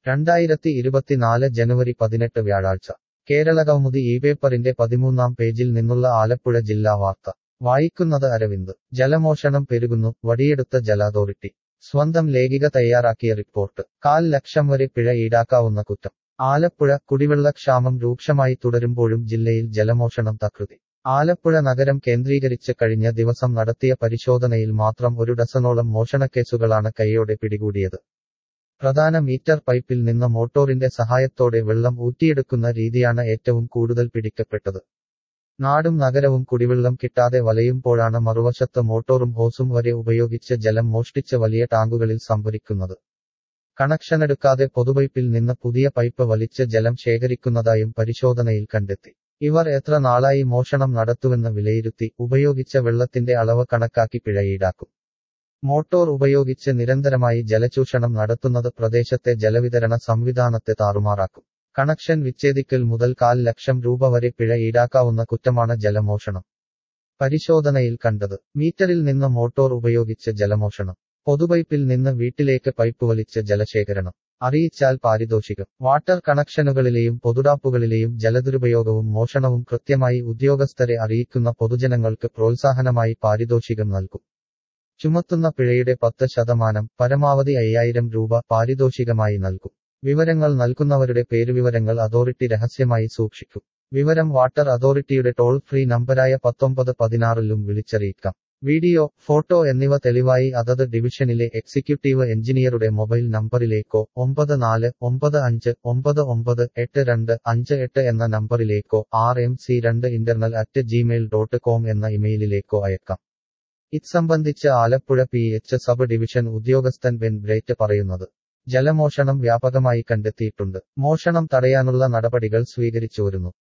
രണ്ടായിരത്തി ഇരുപത്തിനാല് ജനുവരി പതിനെട്ട് വ്യാഴാഴ്ച കേരള കൗമുദി ഈ പേപ്പറിന്റെ പതിമൂന്നാം പേജിൽ നിന്നുള്ള ആലപ്പുഴ ജില്ലാ വാർത്ത വായിക്കുന്നത് അരവിന്ദ് ജലമോഷണം പെരുകുന്നു വടിയെടുത്ത ജല അതോറിറ്റി സ്വന്തം ലേഖിക തയ്യാറാക്കിയ റിപ്പോർട്ട് കാൽ ലക്ഷം വരെ പിഴ ഈടാക്കാവുന്ന കുറ്റം ആലപ്പുഴ കുടിവെള്ളക്ഷാമം രൂക്ഷമായി തുടരുമ്പോഴും ജില്ലയിൽ ജലമോഷണം തകൃതി ആലപ്പുഴ നഗരം കേന്ദ്രീകരിച്ച് കഴിഞ്ഞ ദിവസം നടത്തിയ പരിശോധനയിൽ മാത്രം ഒരു ഡസനോളം മോഷണക്കേസുകളാണ് കൈയോടെ പിടികൂടിയത് പ്രധാന മീറ്റർ പൈപ്പിൽ നിന്ന് മോട്ടോറിന്റെ സഹായത്തോടെ വെള്ളം ഊറ്റിയെടുക്കുന്ന രീതിയാണ് ഏറ്റവും കൂടുതൽ പിടിക്കപ്പെട്ടത് നാടും നഗരവും കുടിവെള്ളം കിട്ടാതെ വലയുമ്പോഴാണ് മറുവശത്ത് മോട്ടോറും ഹോസും വരെ ഉപയോഗിച്ച് ജലം മോഷ്ടിച്ച് വലിയ ടാങ്കുകളിൽ സംഭരിക്കുന്നത് കണക്ഷനെടുക്കാതെ പൊതുപൈപ്പിൽ നിന്ന് പുതിയ പൈപ്പ് വലിച്ച് ജലം ശേഖരിക്കുന്നതായും പരിശോധനയിൽ കണ്ടെത്തി ഇവർ എത്ര നാളായി മോഷണം നടത്തുവെന്ന് വിലയിരുത്തി ഉപയോഗിച്ച വെള്ളത്തിന്റെ അളവ് കണക്കാക്കി പിഴ ഈടാക്കും മോട്ടോർ ഉപയോഗിച്ച് നിരന്തരമായി ജലചൂഷണം നടത്തുന്നത് പ്രദേശത്തെ ജലവിതരണ സംവിധാനത്തെ താറുമാറാക്കും കണക്ഷൻ വിച്ഛേദിക്കൽ മുതൽ കാൽ ലക്ഷം രൂപ വരെ പിഴ ഈടാക്കാവുന്ന കുറ്റമാണ് ജലമോഷണം പരിശോധനയിൽ കണ്ടത് മീറ്ററിൽ നിന്ന് മോട്ടോർ ഉപയോഗിച്ച് ജലമോഷണം പൊതുപൈപ്പിൽ നിന്ന് വീട്ടിലേക്ക് പൈപ്പ് വലിച്ച് ജലശേഖരണം അറിയിച്ചാൽ പാരിതോഷികം വാട്ടർ കണക്ഷനുകളിലെയും പൊതുടാപ്പുകളിലെയും ജലദുരുപയോഗവും മോഷണവും കൃത്യമായി ഉദ്യോഗസ്ഥരെ അറിയിക്കുന്ന പൊതുജനങ്ങൾക്ക് പ്രോത്സാഹനമായി പാരിതോഷികം നൽകും ചുമത്തുന്ന പിഴയുടെ പത്ത് ശതമാനം പരമാവധി അയ്യായിരം രൂപ പാരിതോഷികമായി നൽകും വിവരങ്ങൾ നൽകുന്നവരുടെ പേരുവിവരങ്ങൾ അതോറിറ്റി രഹസ്യമായി സൂക്ഷിക്കും വിവരം വാട്ടർ അതോറിറ്റിയുടെ ടോൾ ഫ്രീ നമ്പരായ പത്തൊമ്പത് പതിനാറിലും വിളിച്ചറിയിക്കാം വീഡിയോ ഫോട്ടോ എന്നിവ തെളിവായി അതത് ഡിവിഷനിലെ എക്സിക്യൂട്ടീവ് എഞ്ചിനീയറുടെ മൊബൈൽ നമ്പറിലേക്കോ ഒമ്പത് നാല് ഒമ്പത് അഞ്ച് ഒമ്പത് ഒമ്പത് എട്ട് രണ്ട് അഞ്ച് എട്ട് എന്ന നമ്പറിലേക്കോ ആർ എം സി രണ്ട് internal at Gmail dot com എന്ന ഇമെയിലിലേക്കോ അയക്കാം ഇത് സംബന്ധിച്ച് Alappuzha P H sub division ഉദ്യോഗസ്ഥൻ ബെൻ ബ്രേറ്റ് പറയുന്നത് ജലമോഷണം വ്യാപകമായി കണ്ടെത്തിയിട്ടുണ്ട് മോഷണം തടയാനുള്ള നടപടികൾ സ്വീകരിച്ചു വരുന്നു